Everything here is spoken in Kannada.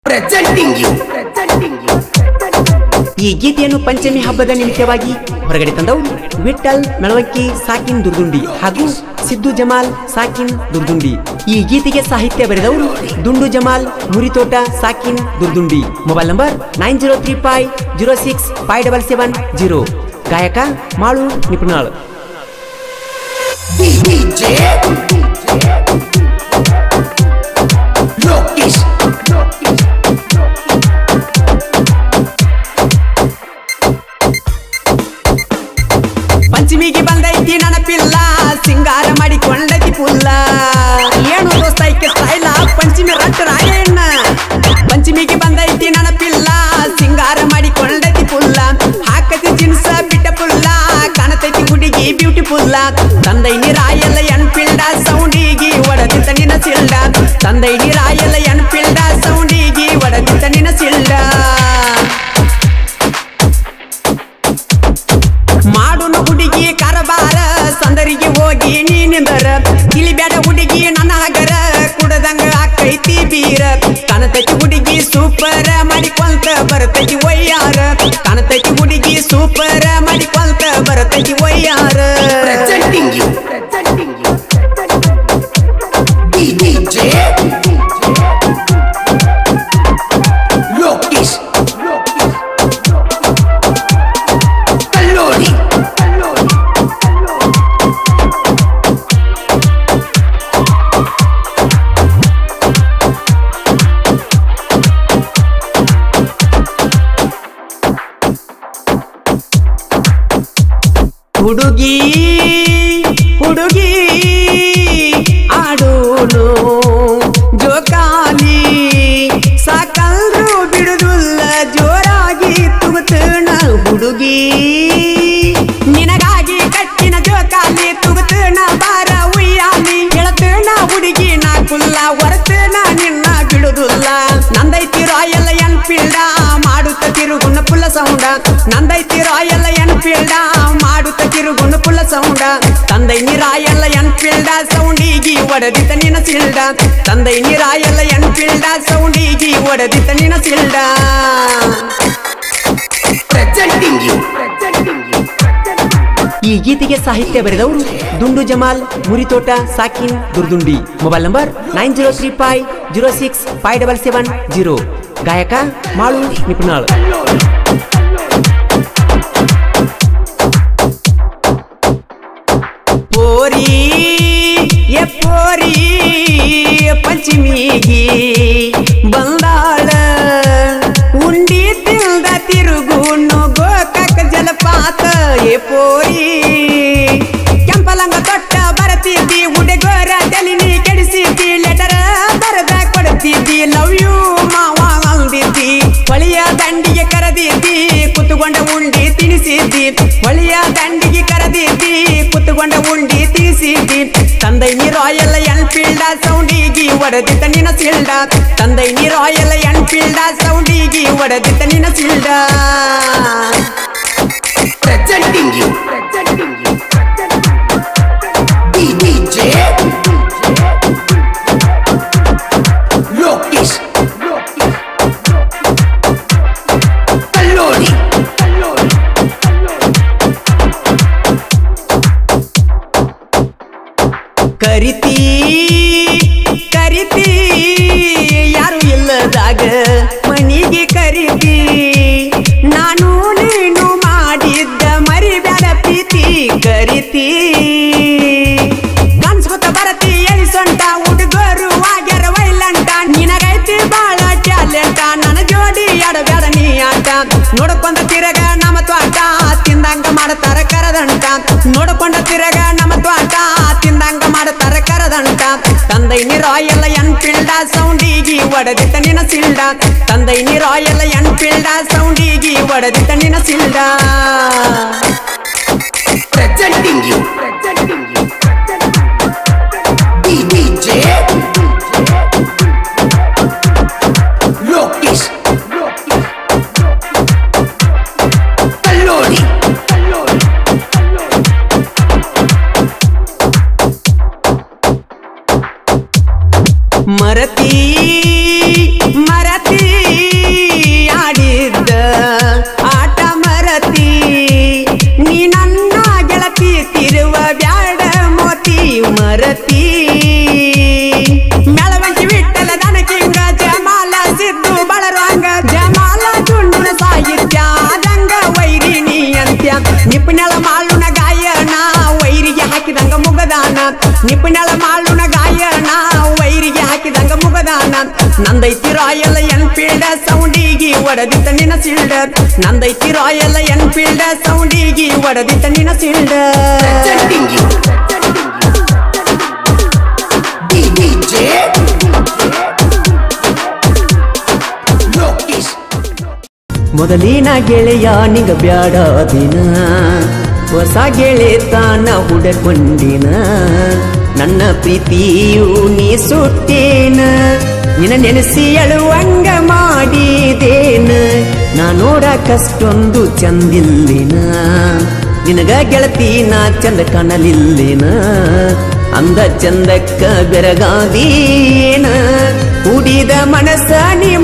Presenting you. Presenting you. ಈ ಗೀತೆಯನ್ನು ಪಂಚಮಿ ಹಬ್ಬದ ನಿಮಿತ್ತವಾಗಿ ಹೊರಗಡೆ ತಂದವರು ವಿಠಲ್ ಮೆಳವಂಕಿ ಸಾಕಿನ್ ದುರ್ದುಂಡಿ ಹಾಗೂ ಸಿದ್ದು ಜಮಾಲ್ ಸಾಕಿನ್ ದುರ್ದುಂಡಿ ಈ ಗೀತೆಗೆ ಸಾಹಿತ್ಯ ಬರೆದವರು ದುಂಡು ಜಮಾಲ್ ಮುರಿತೋಟ ಸಾಕಿನ್ Durdundi mobile number nine zero three five zero six five double seven zero ಗಾಯಕ ಮಾಳು ನಿಪುಣಾಳ್ DJ. Lokish. ಪಂಚಮಿಗೆ ಬಂದೈತಿ ನೆನಪಿಲ್ಲ ಸಿಂಗಾರ ಮಾಡಿಕೊಂಡೈತಿ ಪುಲ್ಲ ಏನು ದೋಸ್ತ ಐಕೆ ಸ್ಟೈಲ ಪಂಚಮಿ ರಟ್ಟ ರಾಯಣ್ಣ ಪಂಚಮಿಗೆ ಬಂದೈತಿ ನೆನಪಿಲ್ಲ ಸಿಂಗಾರ ಮಾಡಿಕೊಂಡೈತಿ ಪುಲ್ಲ ಹಾಕತಿ ಜಿನ್ಸ ಬಿಟ್ಟ ಪುಲ್ಲ ಕಾಣತೈತಿ ಹುಡುಗಿ ಬ್ಯೂಟಿಫುಲ್ಲ ತಂದೈ ನೀರಾಯಲ್ಲ ಎನ್ಪಿಲ್ಡ ಸೌಂಡಿಗಿ ಒಡದಿದ್ದ ನಿನ್ನ ಸಿಲ್ಡ ತಂದೈ ನೀರಾಯಲ್ಲ ಎನ್ಪಿಲ್ಡ ಸೌಂಡಿಗಿ ಒಡದಿದ್ದ ನಿನ್ನ ಸಿಲ್ಡ ಮಾಡುನು ಹುಡುಗಿ ಕರಬಾರ ಸಂದರಿಗೆ ಹೋಗಿ ನೀನಿಂದರ ತಿಳಿಬ್ಯಾಡ ಹುಡುಗಿ ನನ್ನ ಹಗರ ಕುಡದಂಗ ಆಕೈತಿ ಬೀರ ಕಾಣತೈತಿ ಹುಡುಗಿ ಸೂಪರ್ ಮಾಡಿಕೊಂತ ಬರ್ತೈತಿ ಒಯ್ಯಾರ ಕಾಣತೈತಿ ಹುಡುಗಿ ಸೂಪರ್ ಮಾಡಿಕೊಂತ ಬರ್ತೈತಿ ಒಯ್ಯಾರ Presenting you. Presenting you. DJ. Lokish. Kalori. ಹುಡುಗಿ ಹುಡುಗಿ ಆಡೋನು ಜೋಕಾಲಿ ಸಾಕಲ್ರು ಬಿಡುದಿಲ್ಲ ಜೋರಾಗಿ ತುಗುತ್ತಣ ಹುಡುಗಿ ನಿನಗಾಗಿ ಕಟ್ಟಿನ ಜೋಕಾಲಿ ತುಗುತ್ತಣ ಬಾರ ಉಯ್ಯಾಲಿ ಗೆಳತಣ ಹುಡುಗಿ ನಾ ಕುಲ್ಲ ಹೊರತಣ ನಿನ್ನ ಬಿಡುದಿಲ್ಲ ನಂದೈತಿ ರಾಯಲ್ ಎನ್ಫೀಲ್ಡ ಮಾಡುತ್ತ ತಿರುಗುಣ ಪುಲ್ಲ ಸೌಂಡ ನಂದೈತಿ ರಾಯಲ್ ಎನ್ಫೀಲ್ಡ ಮಾಡುತ್ತ ತಿರುಗುಣ ಪುಲ್ಲ ಸೌಂಡ ತಂದೈ ನಿರಾಯಲ್ಲ ಎನ್ಫೀಲ್ಡ ಸೌಂಡಿಗಿ ಒಡದಿತ ನಿನ ಸಿಲ್ಡ ತಂದೈ ನಿರಾಯಲ್ಲ ಎನ್ಫೀಲ್ಡ ಸೌಂಡಿಗಿ ಒಡದಿತ ನಿನ ಸಿಲ್ಡ Presenting you. Presenting you. ಈ ಗೀತೆಗೆ ಸಾಹಿತ್ಯ ಬರೆದವರು ದುಂಡು ಜಮಾಲ್ ಮುರಿತೋಟ ಸಾಕಿನ್ Durdundi mobile number nine zero three five zero six five double seven zero ಗಾಯಕ ಮಾಳು ನಿಪುಣಾಳ್ ಪೋರಿ ಎ ಪೋರಿ ಪಂಚಮಿಗಿ ಬಂದಾಳ ಉಂಡಿ ತಿಲ್ದ ತಿರುಗುನು ಗೋಕಾಕ ಜಲಪಾತ ಎ ಪೋರಿ ಕೆಂಪಲಂಗ ತೊಟ್ಟ ಬರತಿದ್ದಿ ಉಡೆಗೋರ ತಲಿನಿ ಕೆಡಿಸಿದ್ದಿ ಲೆಟರ್ ಬರದ ಕೊಡ್ತಿದ್ದಿ ಲವ್ ಯು ಮಾವ ಅಂದಿದ್ದಿ ಹೊಳಿಯ ದಂಡಿಗೆ ಕರೆದಿದ್ದಿ ಕುತ್ತುಕೊಂಡ ಉಂಡಿ ತಿನಿಸಿದ್ದಿ ಹೊಳಿಯ ದಂಡಿಗೆ ಕರೆದಿದ್ದಿ ಕುತ್ತುಕೊಂಡ ಉಂಡಿ ತಿನಿಸಿದ್ದಿ ತಂದೈ ನೀ ರಾಯಲ್ ಎನ್ಫೀಲ್ಡ ಸೌಂಡಿಗಿ ಒಡದಿದ್ದ ನಿನ ಸಿಲ್ಡ ತಂದೈ ನೀ ರಾಯಲ್ ಎನ್ಫೀಲ್ಡ ಸೌಂಡಿಗಿ ಒಡದಿದ್ದ ನಿನ ಸಿಲ್ಡ Presenting you. Presenting you. DJ. Lokish. Kalori. ಕರಿತಿ ಕರಿತಿ ಯಾರು ಇಲ್ಲದಾಗ ಮನಿಗೆ ಕರಿತಿ ನಾನು ನೀನು ಮಾಡಿದ್ದ ಮರಿಬ್ಯಾಡ ಪ್ರೀತಿ ಕರಿತಿ ಕನ್ಸ್ಕೊತ ಬರತಿ ಎಳಿ ಸೊಂಟ ಹುಡುಗರು ಆಗ್ಯಾರ ವೈಲಂಟ ನಿನಗೈತಿ ಬಾಳ ಟ್ಯಾಲೆಂಟ ನನ್ನ ಜೋಡಿ ಆಡಬ್ಯಾಡ ನೀ ಆಟ ನೋಡ್ಕೊಂಡ ತಿರಗ ನಮ್ಮ ತ್ವಾಟ ತಿಂದಂಗ ಮಾಡತಾರ ಕರದಂಟ ನೋಡ್ಕೊಂಡ ತಿರಗ ನಮ್ಮ ತ್ವಾಟ ತಿಂದಂಗ ಮಾಡತಾರ ಕರದಂಟ ತಂದೈ ನೀ ರಾಯಲ್ ಎನ್ಫೀಲ್ಡ ಸೌಂಡಿಗಿ ಒಡದಿತ್ತ ನಿನ ಸಿಲ್ಡ ತಂದೈ ನೀ ರಾಯಲ್ ಎನ್ಫೀಲ್ಡ ಸೌಂಡಿಗಿ ಒಡದಿತ್ತ ನಿನ ಸಿಲ್ಡ Presenting you. Presenting you. DJ. Lokish. Kalori. ಮರತಿ ಮರತಿ ಉಪ್ಪಿನಳ ಮಾಳುನ ಗಾಯನ ವೈರಿಗೆ ಹಾಕಿದಂಗ ಮುಗದಾನ ನಂದೈತಿ ರಾಯಲ್ ಎನ್ಫೀಲ್ಡ್ ಸೌಂಡಿಗಿ ಒಡದಿತ್ತ ನಿನ್ನ ಸಿಲ್ಡ್ ನಂದೈತಿ ರಾಯಲ್ ಎನ್ಫೀಲ್ಡ್ ಸೌಂಡಿಗಿ ಒಡದಿತ್ತ ನಿನ್ನ ಸಿಲ್ಡ್ Presenting you. DJ. Lokish. ಮೊದಲಿನ ಗೆಳೆಯ ನಿಂಗ ಬ್ಯಾಡ ದಿನ ಹೊಸ ಗೆಳೆತಾನ ಹುಡಕೊಂಡಿನ ನನ್ನ ಪ್ರೀತಿಯು ನೀ ಸುಟ್ಟೇನ ನಿನ ನೆನೆಸಿ ಅಳುವಂಗ ಮಾಡಿದೇನ ನಾ ನೋಡಕಷ್ಟೊಂದು ಚಂದಿಲ್ಲಿನ ನಿನಗ ಗೆಳತಿ ನಾ ಚಂದ ಕಾಣಲಿಲ್ಲಿನ ಅಂದ ಚಂದಕ್ಕ ಬೆರಗಾದೀನ ಕುಡಿದ ಮನಸ್ಸ ನೀ